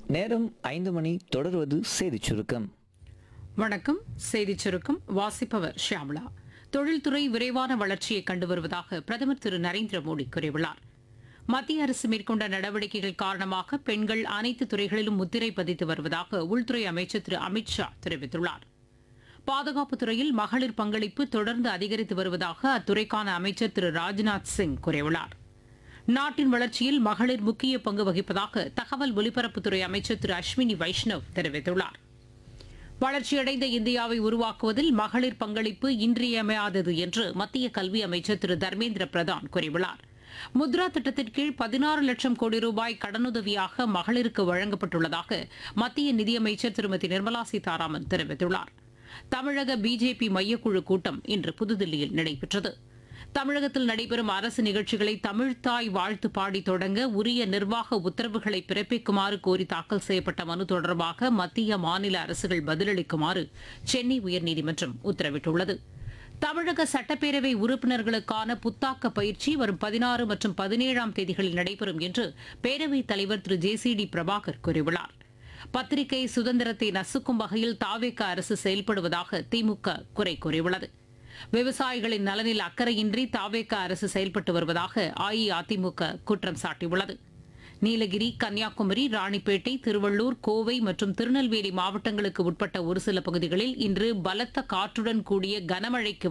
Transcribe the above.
நேரம் ஐந்து மணி தொடர்வது செய்திச் சுருக்கம் வணக்கம் செய்திச் சுருக்கம் வாசிப்பவர் ஷியாமளா தொழில்துறை விரைவான வளர்ச்சியை கண்டு வருவதாக பிரதமர் திரு நரேந்திர மோடி கூறியுள்ளார் மத்திய அரசு மேற்கொண்ட நடவடிக்கைகள் காரணமாக பெண்கள் அனைத்து துறைகளிலும் முத்திரை பதித்து வருவதாக உள்துறை அமைச்சர் திரு அமித் ஷா தெரிவித்துள்ளார் பாதுகாப்புத் துறையில் மகளிர் பங்களிப்பு தொடர்ந்து அதிகரித்து வருவதாக அத்துறைக்கான அமைச்சர் திரு ராஜ்நாத் சிங் கூறியுள்ளார் நாட்டின் வளர்ச்சியில் மகளிர் முக்கிய பங்கு வகிப்பதாக தகவல் ஒலிபரப்புத்துறை அமைச்சர் திரு அஸ்வினி வைஷ்ணவ் தெரிவித்துள்ளார் வளர்ச்சியடைந்த இந்தியாவை உருவாக்குவதில் மகளிர் பங்களிப்பு இன்றியமையாதது என்று மத்திய கல்வி அமைச்சர் திரு தர்மேந்திர பிரதான் கூறியுள்ளார் முத்ரா திட்டத்தின் கீழ் பதினாறு லட்சம் கோடி ரூபாய் கடனுதவியாக மகளிருக்கு வழங்கப்பட்டுள்ளதாக மத்திய நிதியமைச்சர் திருமதி நிர்மலா சீதாராமன் தெரிவித்துள்ளார் தமிழக பிஜேபி மையக்குழு கூட்டம் இன்று புதுதில்லியில் நடைபெற்றது தமிழகத்தில் நடைபெறும் அரசு நிகழ்ச்சிகளை தமிழ்தாய் வாழ்த்து பாடி தொடங்க உரிய நிர்வாக உத்தரவுகளை பிறப்பிக்குமாறு கோரி தாக்கல் செய்யப்பட்ட மனு தொடர்பாக மத்திய மாநில அரசுகள் பதிலளிக்குமாறு சென்னை உயர்நீதிமன்றம் உத்தரவிட்டுள்ளது தமிழக சட்டப்பேரவை உறுப்பினர்களுக்கான புத்தாக்க பயிற்சி வரும் பதினாறு மற்றும் பதினேழாம் தேதிகளில் நடைபெறும் என்று பேரவைத் தலைவர் திரு ஜே சி டி பிரபாகர் கூறியுள்ளார் பத்திரிகை சுதந்திரத்தை நசுக்கும் வகையில் தாவேக அரசு செயல்படுவதாக திமுக குறை கூறியுள்ளது விவசாயிகளின் நலனில் அக்கறையின்றி தாவேக அரசு செயல்பட்டு வருவதாக அஇஅதிமுக குற்றம் சாட்டியுள்ளது நீலகிரி கன்னியாகுமரி ராணிப்பேட்டை திருவள்ளூர் கோவை மற்றும் திருநெல்வேலி மாவட்டங்களுக்கு உட்பட்ட ஒரு சில பகுதிகளில் இன்று பலத்த காற்றுடன் கூடிய கனமழைக்கு